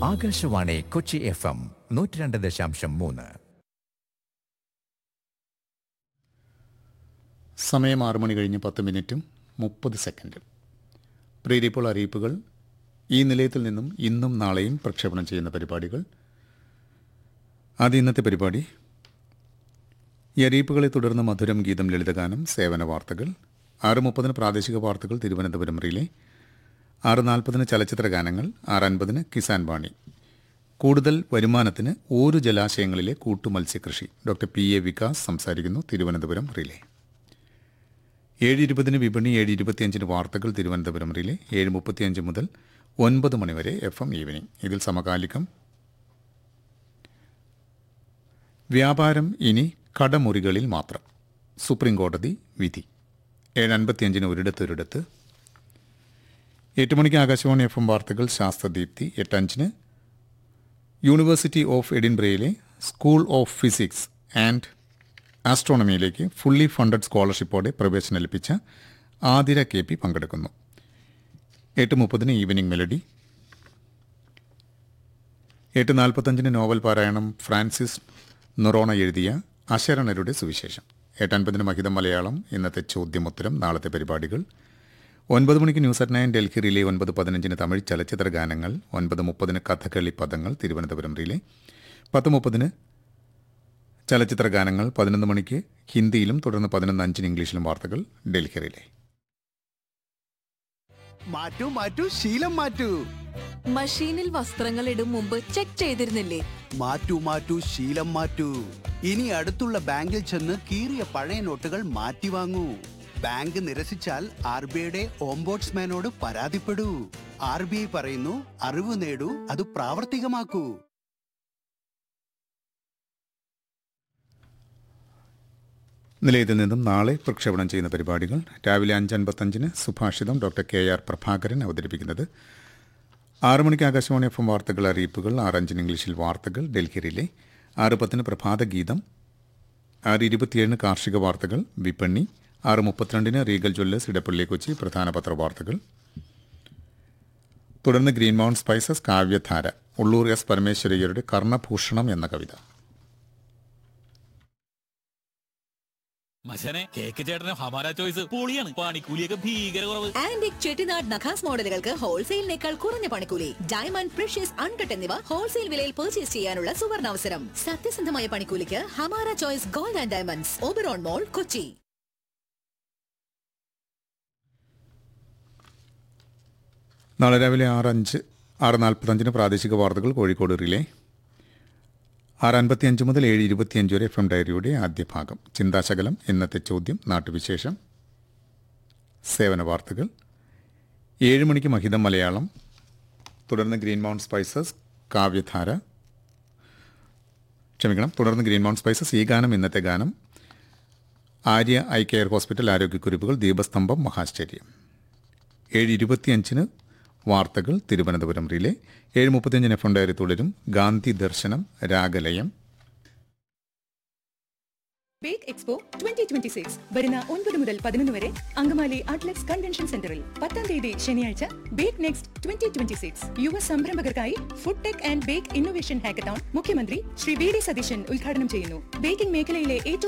Akashvani Kochi F M നൂറ്റി രണ്ട് ദശാംശം മൂന്ന് സമയം ആറ് മണി കഴിഞ്ഞ് പത്ത് മിനിറ്റും മുപ്പത് സെക്കൻഡും പ്രീതിപ്പോൾ അറിയിപ്പുകൾ ഈ നിലയത്തിൽ നിന്നും ഇന്നും നാളെയും പ്രക്ഷേപണം ചെയ്യുന്ന പരിപാടികൾ ആദ്യം ഇന്നത്തെ പരിപാടി ഈ അറിയിപ്പുകളെ തുടർന്ന് മധുരം ഗീതം ലളിതഗാനം സേവന വാർത്തകൾ ആറ് മുപ്പതിന് പ്രാദേശിക വാർത്തകൾ തിരുവനന്തപുരം റിലേ ആറ് നാൽപ്പതിന് ചലച്ചിത്ര ഗാനങ്ങൾ ആറ് അൻപതിന് കിസാൻ വാണി കൂടുതൽ വരുമാനത്തിന് ഓരു ജലാശയങ്ങളിലെ കൂട്ടുമത്സ്യകൃഷി ഡോക്ടർ പി എ വികാസ് സംസാരിക്കുന്നു തിരുവനന്തപുരം റിലേ ഏഴ് ഇരുപതിന് വിപണി ഏഴ് ഇരുപത്തിയഞ്ചിന് വാർത്തകൾ തിരുവനന്തപുരം റിലേ ഏഴ് മുപ്പത്തിയഞ്ച് മുതൽ ഒൻപത് മണിവരെ എഫ് എം ഈവനിംഗ് ഇതിൽ സമകാലികം വ്യാപാരം ഇനി കടമുറികളിൽ മാത്രം സുപ്രീം കോടതി വിധി ഏഴ് അൻപത്തിയഞ്ചിന് ഒരിടത്തൊരിടത്ത് എട്ട് മണിക്ക് ആകാശവാണി എഫ് എം വാർത്തകൾ ശാസ്ത്രദീപ്തി എട്ടഞ്ചിന് യൂണിവേഴ്സിറ്റി ഓഫ് എഡിൻബ്രയിലെ സ്കൂൾ ഓഫ് ഫിസിക്സ് ആൻഡ് ആസ്ട്രോണമിയിലേക്ക് ഫുള്ളി ഫണ്ടഡ് സ്കോളർഷിപ്പോടെ പ്രവേശനം ലഭിച്ച ആതിര കെ പി പങ്കെടുക്കുന്നു എട്ട് മുപ്പതിന് ഈവനിംഗ് മെലഡി എട്ട് നാൽപ്പത്തഞ്ചിന് നോവൽ പാരായണം ഫ്രാൻസിസ് നൊറോണ എഴുതിയ അശരണരുടെ സുവിശേഷം എട്ടൻപതിന് മഹിതം മലയാളം ഇന്നത്തെ ചോദ്യമുത്തരം നാളത്തെ പരിപാടികൾ ഒൻപത് മണിക്ക് news at nine Delhi relay ഒൻപത് പതിനഞ്ചിന് തമിഴ് ചലച്ചിത്ര ഗാനങ്ങൾ ഒൻപത് മുപ്പതിന് കഥകളി പദങ്ങൾ തിരുവനന്തപുരം റിലേ പത്ത് മുപ്പതിന് ചലച്ചിത്ര ഗാനങ്ങൾ പതിനൊന്ന് മണിക്ക് ഹിന്ദിയിലും തുടർന്ന് പതിനൊന്ന് അഞ്ചിന് ഇംഗ്ലീഷിലും വാർത്തകൾ ഡൽഹി റിലേ മാറ്റൂ മാറ്റൂ ശീലം മാറ്റൂ മഷീനിൽ വസ്ത്രങ്ങൾ ഇടും മുമ്പ് ചെക്ക് ചെയ്തിരുന്നില്ലേ മാറ്റൂ മാറ്റൂ ശീലം മാറ്റൂ ഇനി അടുത്തുള്ള ബാങ്കിൽ ചെന്ന് കീറിയ പഴയ നോട്ടുകൾ മാറ്റി വാങ്ങൂ ബാങ്ക് നിരസിച്ചാൽ ആർ ബി ഐയുടെ ഓംബോട്സ്മാനോട് പരാതിപ്പെടൂ ആർ ബി ഐ പറയുന്നു അറിവ് നേടൂ അത് പ്രാവർത്തികമാക്കൂ നിലയത്തിൽ നിന്നും നാളെ പ്രക്ഷേപണം ചെയ്യുന്ന പരിപാടികൾ രാവിലെ അഞ്ച് അൻപത്തഞ്ചിന് സുഭാഷിതം ഡോക്ടർ കെ ആർ പ്രഭാകരൻ അവതരിപ്പിക്കുന്നത് ആറ് മണിക്ക് ആകാശവാണി എഫ് എം വാർത്തകൾ അറിയിപ്പുകൾ ആറഞ്ചിന് ഇംഗ്ലീഷിൽ വാർത്തകൾ ഡൽഹി റിലേ ആറ് പത്തിന് പ്രഭാത ഗീതം ആറ് ഇരുപത്തിയേഴിന് കാർഷിക വാർത്തകൾ വിപണി ആറ് മുപ്പത്തിരണ്ടിന് റീഗൽ ജ്വല്ലേഴ്സ് ഇടപ്പള്ളി കൊച്ചി പ്രധാന പത്രവാർത്തകൾ തുടർന്ന് ഗ്രീൻ മൗണ്ട് സ്പൈസസ് കാവ്യധാര ഉള്ളൂർ എസ് പരമേശ്വരയ്യരുടെ കർണഭൂഷണം എന്ന കവിത മച്ചനെ കേക്ക് ചേട്ടന് ഹമാര ചോയ്സ് പൊളിയാണ് പണിക്കൂലിയൊക്കെ ഭീകര കുറവ് ആന്റിക് ചെട്ടിനാട് നഖാസ് മോഡലുകൾക്ക് ഹോൾസെയിലിനേക്കാൾ കുറഞ്ഞ പണിക്കൂലി ഡയമണ്ട് പ്രഷ്യസ് അൺകട്ട് എന്നിവ ഹോൾസെയിൽ വിലയിൽ പർച്ചേസ് ചെയ്യാനുള്ള സുവർണാവസരം സത്യസന്ധമായ പണിക്കൂലിക്ക് Hamara choice gold and diamonds Oberon mall Kochi നാളെ രാവിലെ ആറ് അഞ്ച് ആറ് നാൽപ്പത്തഞ്ചിന് പ്രാദേശിക വാർത്തകൾ കോഴിക്കോട് റിലേ ആറ് അൻപത്തിയഞ്ച് മുതൽ ഏഴ് ഇരുപത്തിയഞ്ച് വരെ എഫ് എം ഡയറിയുടെ ആദ്യ ഭാഗം ചിന്താശകലം ഇന്നത്തെ ചോദ്യം നാട്ടുവിശേഷം സേവന വാർത്തകൾ ഏഴ് മണിക്ക് മഹിതം മലയാളം തുടർന്ന് ഗ്രീൻ മൗണ്ട് സ്പൈസസ് കാവ്യധാര ക്ഷമിക്കണം തുടർന്ന് ഗ്രീൻ മൗണ്ട് സ്പൈസസ് ഈ ഗാനം ഇന്നത്തെ ഗാനം ആര്യ ഐ കെയർ ഹോസ്പിറ്റൽ ആരോഗ്യക്കുറിപ്പുകൾ ദീപസ്തംഭം മഹാശ്ചര്യം ഏഴ് ഇരുപത്തിയഞ്ചിന് വാർത്തകൾ തിരുവനന്തപുരം റിലേ ഏഴ് മുപ്പത്തിയഞ്ചിന് എഫ് ഡയറി തുടരും ഗാന്ധി ദർശനം രാഗലയം bake expo twenty twenty six വരുന്ന ഒൻപത് മുതൽ പതിനൊന്ന് വരെ അങ്കമാലി അറ്റ്ലറ്റ്സ് കൺവെൻഷൻ സെന്ററിൽ പത്താം തീയതി ശനിയാഴ്ച bake next twenty twenty six യുവ സംരംഭകർക്കായി food tech and bake innovation hackathon മുഖ്യമന്ത്രി ശ്രീ വി ഡി സതീശൻ ഉദ്ഘാടനം ചെയ്യുന്നു ബേക്കിംഗ് മേഖലയിലെ ഏറ്റവും